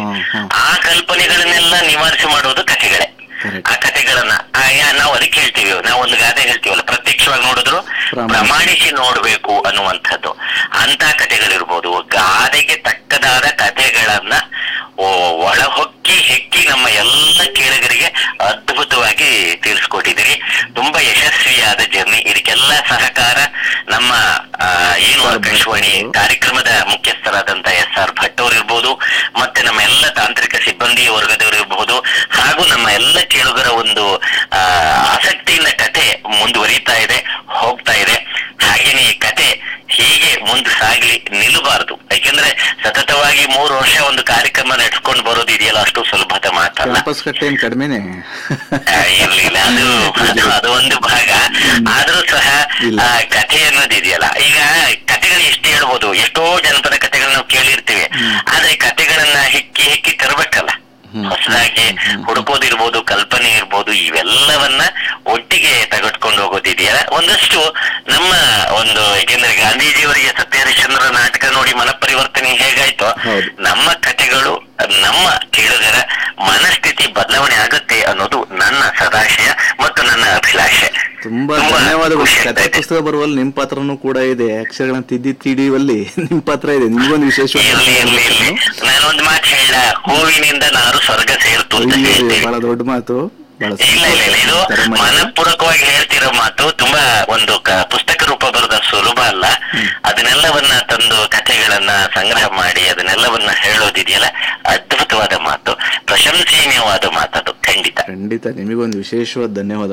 ಹಾ. ಆ ಕಲ್ಪನೆಗಳನ್ನೆಲ್ಲ ನಿವಾರಿಸಿ ಮಾಡುವುದು ಕಥೆಗಳೇ Correct. ಆ ಕಥೆಗಳನ್ನ ಆ, ಯಾ- ನಾವು ಅದಕ್ಕೆ ಹೇಳ್ತೀವಿ ನಾವು ಒಂದು ಗಾದೆ ಹೇಳ್ತೀವಲ್ಲ ಪ್ರತ್ಯಕ್ಷವಾಗಿ ನೋಡಿದ್ರು ಪ್ರಾಮಾಣಿಕ. ಪ್ರಮಾಣಿಸಿ ನೋಡ್ಬೇಕು ಅನ್ನುವಂಥದ್ದು ಅಂತ ಕಥೆಗಳಿರ್ಬೋದು ಗಾದೆಗೆ ತಕ್ಕದಾದ ಕಥೆಗಳನ್ನ ಓ- ಒಳಹೊಕ್ಕಿ ಹೆಕ್ಕಿ ನಮ್ಮ ಎಲ್ಲ ಕೇಳಿಗರಿಗೆ ಅದ್ಭುತವಾಗಿ ತಿಳಿಸ್ಕೊಟ್ಟಿದ್ದೀರಿ ತುಂಬಾ ಯಶಸ್ವಿಯಾದ ಜರ್ನಿ ಇದಕ್ಕೆಲ್ಲ ಸಹಕಾರ ನಮ್ಮ ಆ, ಏನು ಸರ್ ಆಕಾಶವಾಣಿ ಭಟ್ ಅವರು. ಕಾರ್ಯಕ್ರಮದ ಮುಖ್ಯಸ್ಥರಾದಂತ ಎಸ್ ಆರ್ ಭಟ್ ಅವರು ಇರ್ಬೋದು ಮತ್ತೆ ನಮ್ಮ ಎಲ್ಲ ತಾಂತ್ರಿಕ ಸಿಬ್ಬಂದಿ ವರ್ಗದವರು ಇರಬಹುದು ಹಾಗೂ ನಮ್ಮ ಎಲ್ಲ ಕೇಳುಗರ ಒಂದು ಆ, ಆಸಕ್ತಿಯಿಂದ ಕತೆ ಮುಂದುವರಿತಾ ಇದೆ ಹೋಗ್ತಾ ಇದೆ ಹಾಗೇನೆ ಈ ಕತೆ ಹೀಗೆ ಮುಂದೆ ಸಾಗ್ಲಿ ನಿಲ್ಲಬಾರದು ಯಾಕೆಂದ್ರೆ ಸತತವಾಗಿ ಮೂರು ವರ್ಷ ಒಂದು ಕಾರ್ಯಕ್ರಮ ನಡ್ಸ್ಕೊಂಡು ಬರೋದು ಇದೆಯಲ್ಲ ಅಷ್ಟು ಸುಲಭದ ಮಾತಲ್ಲ ಕ್ಯಾಂಪಸ್ ಕಟ್ಟೆ ಏನ್ ಕಡಿಮೆನೆ ಆ, ಇರ್ಲಿಲ್ಲ ಅದು ಅದು ಅದು ಒಂದು ಭಾಗ ಆದ್ರೂ ಸಹ ಇಲ್ಲ. ಆ, ಕಥೆ ಅನ್ನೋದು ಇದೆಯಲ್ಲ ಈಗ ಕಥೆಗಳು ಎಷ್ಟು ಹೇಳ್ಬೋದು ಎಷ್ಟೋ ಜನಪದ ಕಥೆಗಳನ್ನ ನಾವು ಕೇಳಿರ್ತೀವಿ ಆದ್ರೆ ಕಥೆಗಳನ್ನ ಹೆಕ್ಕಿ ಹೆಕ್ಕಿ ತರಬೇಕಲ್ಲ ಹ್ಮ್. ಹೊಸದಾಗಿ ಹ್ಮ್, ಹ್ಮ್. ಹುಡುಕೋದಿರ್ಬೋದು ಕಲ್ಪನೆ ಇರ್ಬೋದು ಇವೆಲ್ಲವನ್ನ ಒಟ್ಟಿಗೆ ತೆಗೆದುಕೊಂಡು ಹೋಗೋದಿದೆಯಲ್ಲ ಒಂದಷ್ಟು ನಮ್ಮ ಒಂದು ಯಾಕೆಂದ್ರೆ ಗಾಂಧೀಜಿಯವರಿಗೆ ಸತ್ಯಹರಿಶ್ಚಂದ್ರ ನಾಟಕ ನೋಡಿ ಮನಪರಿವರ್ತನೆ ಹೇಗಾಯ್ತೋ ಹೌದು. ನಮ್ಮ ಕಥೆಗಳು ನಮ್ಮ ಕೇಳುಗರ ಮನಸ್ಥಿತಿ ಬದಲಾವಣೆ ಆಗುತ್ತೆ ಅನ್ನೋದು ನನ್ನ ಸದಾಶಯ ಮತ್ತು ನನ್ನ ಅಭಿಲಾಷೆ ತುಂಬಾ ತುಂಬಾ ಧನ್ಯವಾದಗಳು ಖುಷಿ ಕಥೆ ಆಗ್ತೈತೆ. ಪುಸ್ತಕ ಬರುವಲ್ಲಿ ನಿಮ್ ಪಾತ್ರನೂ ಕೂಡ ಇದೆ ಅಕ್ಷರಗಳನ್ನ ತಿದ್ದಿ ತಿಡಿಯುವಲ್ಲಿ ನಿಮ್ ಪಾತ್ರ ಇದೆ ನಿಮ್ಗೊಂದು ವಿಶೇಷವಾದ ಇರ್ಲಿ ಇರ್ಲಿ ಇರ್ಲಿ ನಾನೊಂದು ಮಾತು ಹೇಳ ಹೂವಿನಿಂದ ನಾರು ಸ್ವರ್ಗ ಸೇರ್ತು ಅಂತ ಅಯ್ಯೋ, ಹೇಳ್ತೀನಿ ಬಹಳ ದೊಡ್ಡ ಮಾತು ಬಹಳ ಇಲ್ಲ ಇಲ್ಲ ಇಲ್ಲ ಇದು ಸಂತೋಷ. ತರ ಮಾಡಿ. ಮನಪೂರ್ವಕವಾಗಿ ಹೇಳ್ತಿರೋ ಮಾತು ತುಂಬಾ ಒಂದು ಕ- ಪುಸ್ತಕ ರೂಪ ಬರೋದ ಸುಲಭ ಅಲ್ಲ ಅದನ್ನೆಲ್ಲವನ್ನ ತಂದು ಕಥೆಗಳನ್ನ ಸಂಗ್ರಹ ಮಾಡಿ ಅದನ್ನೆಲ್ಲವನ್ನ ಹೇಳೋದಿದೆಯಲ್ಲ ಅದ್ಭುತವಾದ ಮಾತು ಪ್ರಶಂಸನೀಯವಾದ ಮಾತದು ಖಂಡಿತ ಖಂಡಿತ ನಿಮಗೊಂದು ವಿಶೇಷವಾದ ಧನ್ಯವಾದ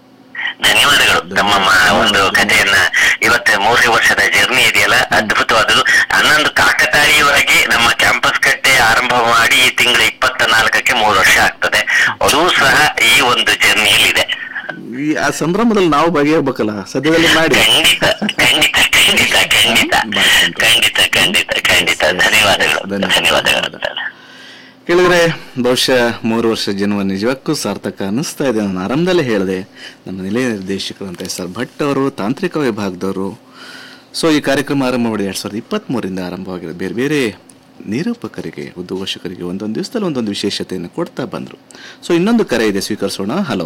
ಧನ್ಯವಾದಗಳು ತಮ್ಮ ಮ- ಒಂದು ಕಥೆಯನ್ನ ಇವತ್ತು ಮೂರನೇ ವರ್ಷದ ಜರ್ನಿ ಇದೆಯಲ್ಲ ಅದ್ಭುತವಾದದ್ದು ಹನ್ನೊಂದು ಕಾಕತಾಳೀಯವಾಗಿ ನಮ್ಮ ಕ್ಯಾಂಪಸ್ ಕಟ್ಟೆ ಆರಂಭ ಮಾಡಿ ಈ ತಿಂಗಳ ಇಪ್ಪತ್ತ ನಾಲ್ಕಕ್ಕೆ ಮೂರು ವರ್ಷ ಆಗ್ತದೆ ಅದು ಸಹ ಈ ಒಂದು ಜರ್ನಿಯಲ್ಲಿದೆ ಈ ಆ ಸಂಭ್ರಮದಲ್ಲಿ ನಾವು ಭಾಗಿಯಾಗಬೇಕಲ್ಲ ಸದ್ಯದಲ್ಲಿ ಮಾಡಿ ಖಂಡಿತ ಖಂಡಿತ ಖಂಡಿತ ಖಂಡಿತ ಖಂಡಿತ ಖಂಡಿತ ಖಂಡಿತ ಧನ್ಯವಾದಗಳು ಧನ್ಯವಾದಗಳು ಕೇಳಿದ್ರೆ ಬಹುಶಃ ಮೂರು ವರ್ಷ ಜನ್ಮ ನಿಜಕ್ಕೂ ಸಾರ್ಥಕ ಅನ್ನಿಸ್ತಾ ಇದೆ ನಾನು ಆರಂಭದಲ್ಲೇ ಹೇಳಿದೆ ನಮ್ಮ ನಿಲಯ ನಿರ್ದೇಶಕರಂತ ಎಸ್ ಆರ್ ಭಟ್ ಅವರು ತಾಂತ್ರಿಕ ವಿಭಾಗದವರು ಸೊ ಈ ಕಾರ್ಯಕ್ರಮ ಆರಂಭ ಮಾಡಿ ಎರಡು ಸಾವಿರದ ಇಪ್ಪತ್ತ್ಮೂರಿಂದ ಆರಂಭವಾಗಿರೋದು ಬೇರೆ ಬೇರೆ ನಿರೂಪಕರಿಗೆ ಉದ್ಯೋಗಶಕರಿಗೆ ಒಂದೊಂದು ದಿವಸದಲ್ಲಿ ಒಂದೊಂದು ವಿಶೇಷತೆಯನ್ನು ಕೊಡ್ತಾ ಬಂದರು ಸೊ ಇನ್ನೊಂದು ಕರೆ ಇದೆ ಸ್ವೀಕರಿಸೋಣ ಹಲೋ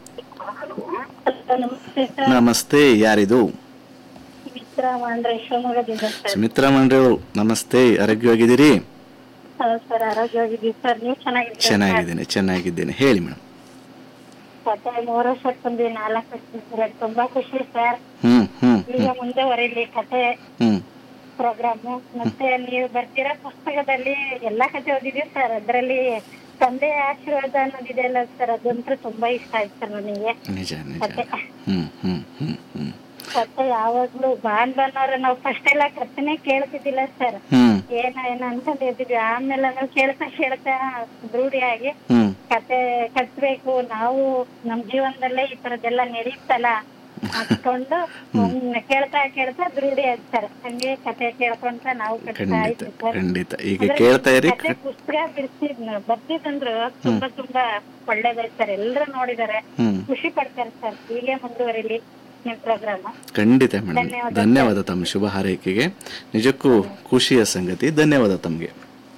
ನಮಸ್ತೆ ಸರ್ ನಮಸ್ತೆ ಯಾರಿದು ಮಿತ್ರ ಮಾಡ್ರೆ ಶಿವಮೊಗ್ಗದಿಂದ ಸರ್ ಸುಮಿತ್ರಾ ಮಂಡ್ರೆ ನಮಸ್ತೆ ಆರೋಗ್ಯವಾಗಿದ್ದೀರಿ ಹೌದು ಸರ್ ಆರೋಗ್ಯವಾಗಿದ್ದೀವಿ ಸರ್ ನೀವು ಚೆನ್ನಾಗಿದ್ದೀರಾ ಸರ್? ಚೆನ್ನಾಗಿದ್ದೇನೆ ಚೆನ್ನಾಗಿದ್ದೇನೆ ಹೇಳಿ ಮೇಡಮ್ ಮತ್ತೆ ಮೂರು ವರ್ಷಕ್ಕೆ ಬಂದ್ವಿ ನಾಲ್ಕು ವರ್ಷ ಸರ್ ತುಂಬಾ ಖುಷಿ ಸರ್ ಹ್ಮ್ ಹ್ಮ್ ಈಗ ಹ್ಮ್ ಮುಂದೆ ಹೊರೀಲಿ ಕತೆ ಹ್ಮ್ ಪ್ರೋಗ್ರಾಮ್ ಮತ್ತೆ ನೀವು ಬರ್ತಿರೋ ಪುಸ್ತಕದಲ್ಲಿ ಎಲ್ಲಾ ಕತೆ ಓದಿದೀವಿ ಸರ್ ಅದ್ರಲ್ಲಿ ತಂದೆ ಆಶೀರ್ವಾದ ಅನ್ನೋದಿದೆಯಲ್ಲ ಸರ್ ಅದಂತೂ ತುಂಬಾ ಇಷ್ಟ ಆಯ್ತು ಸರ್ ನನಗೆ ನಿಜ ನಿಜ ಮತ್ತೆ ಹ್ಮ್ ಹ್ಮ್ ಹ್ಮ್ ಹ್ಮ್ ಮತ್ತೆ ಯಾವಾಗ್ಲೂ ಬಾನ್ ಬನ್ನೋರು ನಾವು ಫಸ್ಟ್ ಎಲ್ಲ ಕಥೆನೆ ಕೇಳ್ತಿದ್ದಿಲ್ಲ ಸರ್ ಹ್ಮ್ ಏನ ಏನ ಅನ್ಕೊಂಡಿದ್ವಿ ಆಮೇಲೆ ನಾವು ಕೇಳ್ತಾ ಕೇಳ್ತಾ ರೂಢಿಯಾಗಿ ಹ್ಮ್ ಕತೆ ಕಟ್ಬೇಕು ನಾವು ನಮ್ ಜೀವನದಲ್ಲೇ ಈ ತರದೆಲ್ಲ ನಡೀತಲ್ಲ ಅನ್ಕೊಂಡು ಒಮ್ಮೆ ಕೇಳ್ತಾ ಕೇಳ್ತಾ ಅದ್ ರೂಢಿ ಆಯ್ತು ಸರ್ ಹಂಗೆ ಕತೆ ಕೇಳ್ಕೊಂತ ನಾವು ಕಟ್ತಾ ಖಂಡಿತ ಇದ್ವಿ ಸರ್ ಖಂಡಿತ ಈಗ ಅಂದ್ರೆ ಕೇಳ್ತಾ ಇರಿ ಕತೆ ಪುಸ್ತಕ ಬಿಡಿಸಿದ್ ಬರ್ತಿದಂದ್ರು ತುಂಬಾ ತುಂಬಾ ಒಳ್ಳೇದಾಯ್ತು ಸರ್ ಎಲ್ರು ನೋಡಿದಾರೆ ಹ್ಮ್ ಖುಷಿ ಪಡ್ತಾರೆ ಸರ್ ಹೀಗೆ ಮುಂದುವರಿಲಿ ನಿಮ್ ಪ್ರೋಗ್ರಾಮ್ ಖಂಡಿತ ಮೇಡಮ್ ಧನ್ಯವಾದ ಧನ್ಯವಾದ ತಮ್ಮ ಶುಭ ಹಾರೈಕೆಗೆ ನಿಜಕ್ಕೂ ಖುಷಿಯ ಸಂಗತಿ ಧನ್ಯವಾದ ತಮಗೆ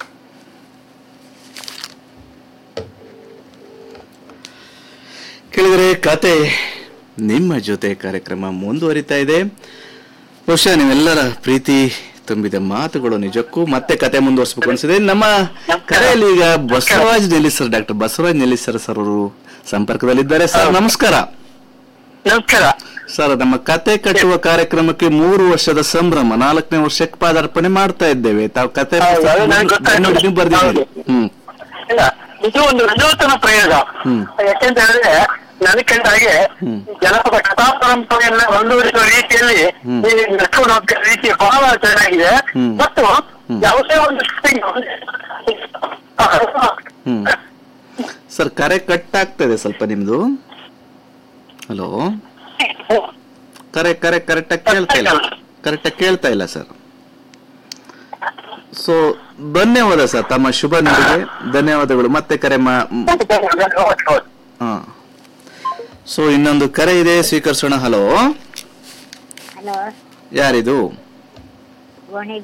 ಕೇಳಿದರೆ ಕತೆ ನಿಮ್ಮ ಜೊತೆ ಕಾರ್ಯಕ್ರಮ ಮುಂದುವರಿತಾ ಇದೆ ಬಹುಶಃ ನೀವೆಲ್ಲರ ಪ್ರೀತಿ ತುಂಬಿದ ಮಾತುಗಳು ನಿಜಕ್ಕೂ ಮತ್ತೆ ಕತೆ ಮುಂದುವರಿಸಬೇಕು ಅನ್ಸಿದೆ ನಮ್ಮ ಕರೆಯಲ್ಲಿ ಈಗ ಬಸವರಾಜ್ ನೆಲ್ಲಿಸರ್ ಡಾಕ್ಟರ್ ಬಸವರಾಜ್ ನೆಲ್ಲಿಸರ್ ಸರ್ ಅವರು ಸಂಪರ್ಕದಲ್ಲಿದ್ದಾರೆ ಸರ್ ನಮಸ್ಕಾರ ನಮಸ್ಕಾರ ಸರ್ ನಮ್ಮ ಕತೆ ಕಟ್ಟುವ ಕಾರ್ಯಕ್ರಮಕ್ಕೆ ಮೂರು ವರ್ಷದ ಸಂಭ್ರಮ ನಾಲ್ಕನೇ ವರ್ಷಕ್ಕೆ ಪಾದಾರ್ಪಣೆ ಮಾಡ್ತಾ ಇದ್ದೇವೆ ತಾವು ಕತೆ ಹೌದು, ಅದು ನಂಗೆ ಗೊತ್ತಾಯ್ತು. ನೋಡಿ ನೀವು ಬರ್ದಿದ್ದೀರಿ ಹೌದು. ಹ್ಮ್ ಇಲ್ಲ ಇದು ಒಂದು ವಿನೂತನ ಪ್ರಯೋಗ ಹ್ಮ್. ಯಾಕೆಂತ ಹೇಳಿದ್ರೆ ನನಗೆ ಕಂಡ ಹಾಗೆ ಹ್ಮ್. ಜನಪದ ಕಥಾ ಪರಂಪರೆಯನ್ನ ಮುಂದುವರಿಸುವ ರೀತಿಯಲ್ಲಿ ಹ್ಮ್. ಈ ನಡ್ಕೊಂಡು ಹೋಗ್ತಿರೋ ರೀತಿ ಬಹಳ ಚೆನ್ನಾಗಿದೆ ಹ್ಮ್. ಮತ್ತು ಹ್ಮ್. ಯಾವುದೇ ಒಂದು shooting ಹ್ಮ್ ಸರ್ ಕರೆ ಕಟ್ ಆಗ್ತಾ ಇದೆ ಸ್ವಲ್ಪ ನಿಮ್ದು ಹಲೋ ಕರೆ ಕರೆ ಕರೆಕ್ಟಾಗಿ ಕೇಳ್ತಾ ಇಲ್ಲ ಕರೆಕ್ಟಾಗಿ ಕೇಳ್ತಾ ಇಲ್ಲ ಸರ್ ಸೊ ಧನ್ಯವಾದ ಸರ್ ತಮ್ಮ ಶುಭ ನುಡಿಗೆ ಧನ್ಯವಾದಗಳು ಮತ್ತೆ ಕರೆ ಮಾ ಹಾ ಸೊ ಇನ್ನೊಂದು ಕರೆ ಇದೆ ಸ್ವೀಕರಿಸೋಣ ಹಲೋ ಹಲೋ ಯಾರಿದು ಗೋಣಿ